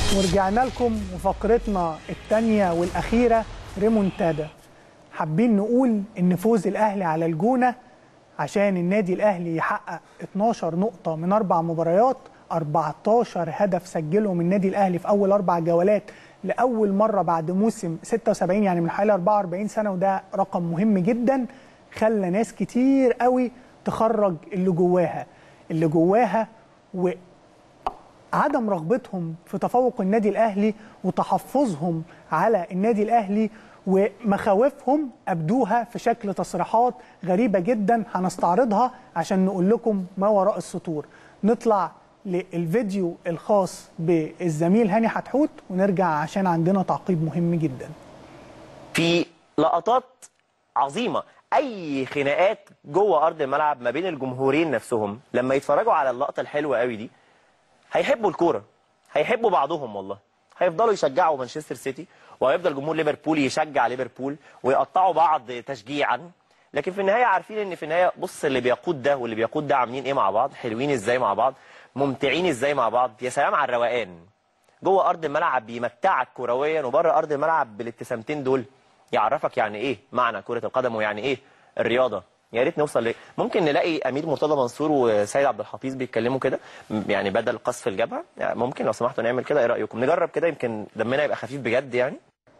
ورجعنا لكم وفقرتنا الثانية والأخيرة ريمونتادا حابين نقول إن فوز الأهلي على الجونة عشان النادي الأهلي يحقق 12 نقطة من أربع مباريات 14 هدف سجلهم النادي الأهلي في أول أربع جولات لأول مرة بعد موسم 76 يعني من حوالي 44 سنة وده رقم مهم جدا خلى ناس كتير قوي تخرج اللي جواها اللي جواها و عدم رغبتهم في تفوق النادي الاهلي وتحفظهم على النادي الاهلي ومخاوفهم ابدوها في شكل تصريحات غريبه جدا هنستعرضها عشان نقول لكم ما وراء السطور نطلع للفيديو الخاص بالزميل هاني حتحوت ونرجع عشان عندنا تعقيب مهم جدا في لقطات عظيمه اي خناقات جوه ارض الملعب ما بين الجمهورين نفسهم لما يتفرجوا على اللقطه الحلوه قوي دي هيحبوا الكوره هيحبوا بعضهم والله هيفضلوا يشجعوا مانشستر سيتي وهيفضل جمهور ليفربول يشجع ليفربول ويقطعوا بعض تشجيعا لكن في النهايه عارفين ان في النهايه بص اللي بيقود ده واللي بيقود ده عاملين ايه مع بعض حلوين ازاي مع بعض ممتعين ازاي مع بعض يا سلام على الروقان جوه ارض الملعب بيمتعك كرويا وبره ارض الملعب بالابتسامتين دول يعرفك يعني ايه معنى كره القدم ويعني ايه الرياضه يا ريت نوصل ل... ممكن نلاقي امير مرتضى منصور وسيد عبد الحفيظ بيتكلموا كده يعني بدل قصف الجبهه يعني ممكن لو سمحتوا نعمل كده ايه رايكم نجرب كده يمكن دمنا يبقى خفيف بجد يعني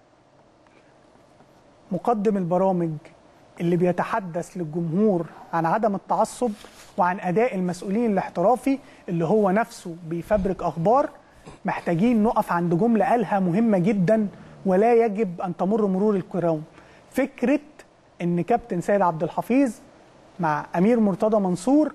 مقدم البرامج اللي بيتحدث للجمهور عن عدم التعصب وعن اداء المسؤولين الاحترافي اللي هو نفسه بيفبرك اخبار محتاجين نقف عند جمله قالها مهمه جدا ولا يجب ان تمر مرور الكرام فكره ان كابتن سيد عبد الحفيظ مع امير مرتضى منصور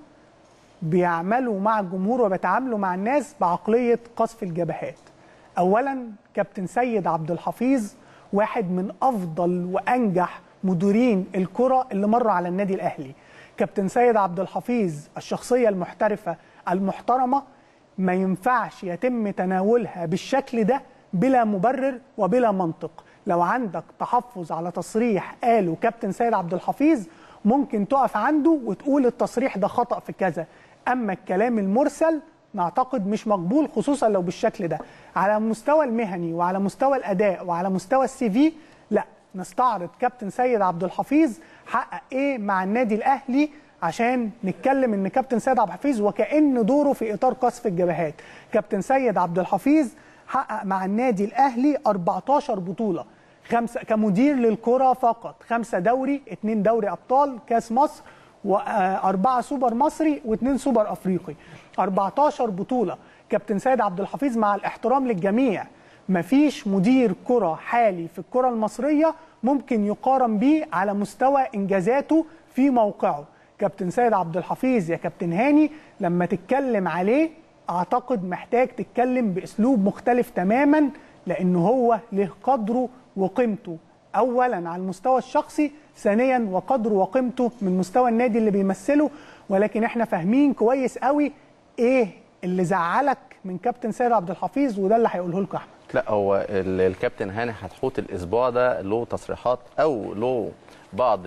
بيعملوا مع الجمهور وبيتعاملوا مع الناس بعقليه قصف الجبهات. اولا كابتن سيد عبد الحفيظ واحد من افضل وانجح مديرين الكره اللي مروا على النادي الاهلي. كابتن سيد عبد الحفيظ الشخصيه المحترفه المحترمه ما ينفعش يتم تناولها بالشكل ده بلا مبرر وبلا منطق. لو عندك تحفظ على تصريح قاله كابتن سيد عبد الحفيظ ممكن تقف عنده وتقول التصريح ده خطأ في كذا أما الكلام المرسل نعتقد مش مقبول خصوصا لو بالشكل ده على المستوى المهني وعلى مستوى الأداء وعلى مستوى السي في لا نستعرض كابتن سيد عبد الحفيظ حقق ايه مع النادي الأهلي عشان نتكلم ان كابتن سيد عبد الحفيظ وكأن دوره في إطار قصف الجبهات كابتن سيد عبد الحفيظ حقق مع النادي الاهلي 14 بطوله خمسه كمدير للكره فقط خمسه دوري اثنين دوري ابطال كاس مصر واربعه سوبر مصري واثنين سوبر افريقي 14 بطوله كابتن سيد عبد الحفيظ مع الاحترام للجميع مفيش مدير كره حالي في الكره المصريه ممكن يقارن بيه على مستوى انجازاته في موقعه كابتن سيد عبد الحفيظ يا كابتن هاني لما تتكلم عليه اعتقد محتاج تتكلم باسلوب مختلف تماما لان هو له قدره وقيمته اولا على المستوى الشخصي ثانيا وقدره وقيمته من مستوى النادي اللي بيمثله ولكن احنا فاهمين كويس قوي ايه اللي زعلك من كابتن سيد عبد الحفيظ وده اللي هيقوله لكم احمد لا هو الكابتن هاني حتحوت الاسبوع ده له تصريحات او له بعض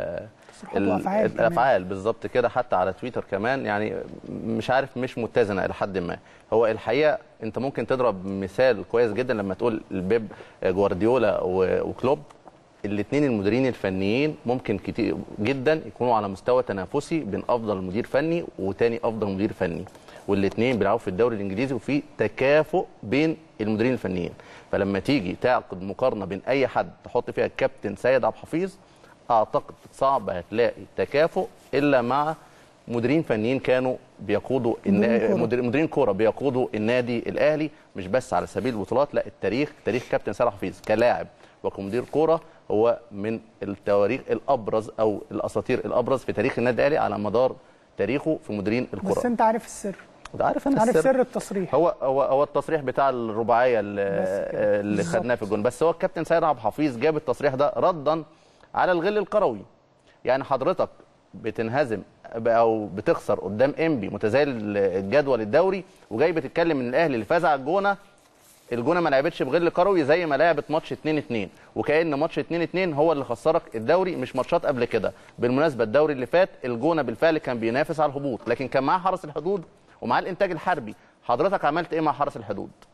وأفعال الافعال بالظبط كده حتى على تويتر كمان يعني مش عارف مش متزنه الى حد ما هو الحقيقه انت ممكن تضرب مثال كويس جدا لما تقول البيب جوارديولا وكلوب الاثنين المديرين الفنيين ممكن كتير جدا يكونوا على مستوى تنافسي بين افضل مدير فني وتاني افضل مدير فني والاثنين بيلعبوا في الدوري الانجليزي وفي تكافؤ بين المديرين الفنيين فلما تيجي تعقد مقارنه بين اي حد تحط فيها الكابتن سيد عبد الحفيظ اعتقد صعب هتلاقي تكافؤ الا مع مديرين فنيين كانوا بيقودوا مدير مديرين كوره بيقودوا النادي الاهلي مش بس على سبيل البطولات لا التاريخ تاريخ كابتن سيد حفيظ كلاعب وكمدير كوره هو من التواريخ الابرز او الاساطير الابرز في تاريخ النادي الاهلي على مدار تاريخه في مديرين الكوره بس انت عارف السر عارف انا عارف السر. سر التصريح هو هو هو التصريح بتاع الرباعيه اللي, اللي خدناه في الجون بس هو الكابتن سيد عبد الحفيظ جاب التصريح ده ردا على الغل الكروي يعني حضرتك بتنهزم او بتخسر قدام انبي متزايل الجدول الدوري وجاي بتتكلم ان الاهلي اللي فاز على الجونه الجونه ما لعبتش بغل كروي زي ما لعبت ماتش 2 2 وكان ماتش 2 2 هو اللي خسرك الدوري مش ماتشات قبل كده بالمناسبه الدوري اللي فات الجونه بالفعل كان بينافس على الهبوط لكن كان معاه حرس الحدود ومعاه الانتاج الحربي حضرتك عملت ايه مع حرس الحدود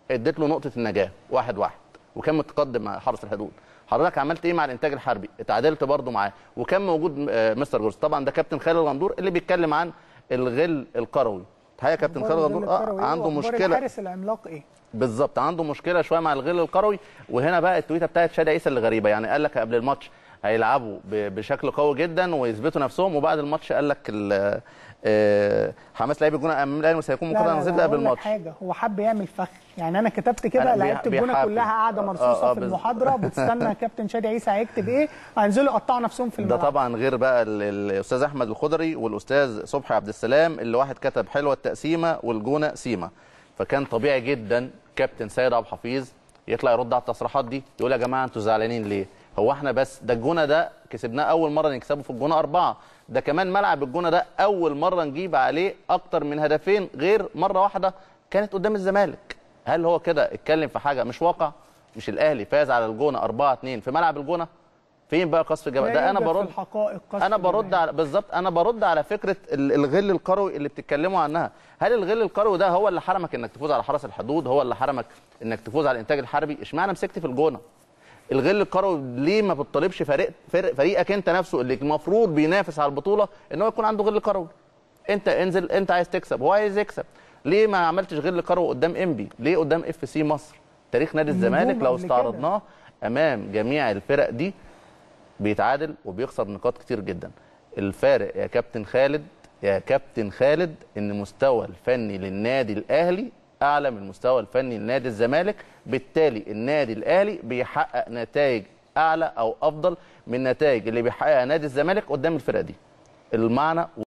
اديت له نقطه النجاه واحد واحد وكان متقدم مع حرس الحدود حضرتك عملت ايه مع الانتاج الحربي اتعادلت برضه معاه وكان موجود آه، مستر جورج طبعا ده كابتن خالد الغندور اللي بيتكلم عن الغل القروي الحقيقه كابتن خالد الغندور اه عنده مشكله الحارس العملاق ايه بالظبط عنده مشكله شويه مع الغل القروي وهنا بقى التويته بتاعت شادي عيسى اللي غريبه يعني قال لك قبل الماتش هيلعبوا ب- بشكل قوي جدا ويثبتوا نفسهم وبعد الماتش قال لك ال- آه، حماس لعيب الجونه امام الاهلي سيكون لا مقرر لا نزل لا قبل هقول لك الماتش حاجه هو حب يعمل فخ يعني انا كتبت كده أنا بي- لعيبه الجونه بيحافظ. كلها قاعده آه، مرصوصه آه، في بز- المحاضره بتستنى كابتن شادي عيسى هيكتب ايه هينزلوا يقطعوا نفسهم في ده الملعب طبعا غير بقى ال- الاستاذ احمد الخضري والاستاذ صبحي عبد السلام اللي واحد كتب حلوه التقسيمه والجونه سيما فكان طبيعي جدا كابتن سيد عبد الحفيظ يطلع يرد على التصريحات دي يقول يا جماعه انتوا زعلانين ليه؟ هو احنا بس ده الجونه ده كسبناه اول مره نكسبه في الجونه اربعه ده كمان ملعب الجونه ده اول مره نجيب عليه اكتر من هدفين غير مره واحده كانت قدام الزمالك هل هو كده اتكلم في حاجه مش واقع؟ مش الاهلي فاز على الجونه 4 2 في ملعب الجونه فين بقى قصف الجبل لا ده انا يوجد في برد الحقائق قصف انا برد جماهيري. على بالظبط انا برد على فكره ال- الغل القروي اللي بتتكلموا عنها هل الغل القروي ده هو اللي حرمك انك تفوز على حرس الحدود هو اللي حرمك انك تفوز على الانتاج الحربي اشمعنى مسكت في الجونه الغل القروي ليه ما بتطالبش فريق فريق فريقك انت نفسه اللي المفروض بينافس على البطوله ان هو يكون عنده غل قروي انت انزل انت عايز تكسب هو عايز يكسب ليه ما عملتش غل قروي قدام انبي ليه قدام اف سي مصر تاريخ نادي الزمالك النجوم لو قبل كده. استعرضناه امام جميع الفرق دي بيتعادل وبيخسر نقاط كتير جدا الفارق يا كابتن خالد يا كابتن خالد ان المستوى الفني للنادي الاهلي اعلى من المستوى الفني لنادي الزمالك بالتالي النادي الاهلي بيحقق نتائج اعلى او افضل من النتائج اللي بيحققها نادي الزمالك قدام الفرق دي المعنى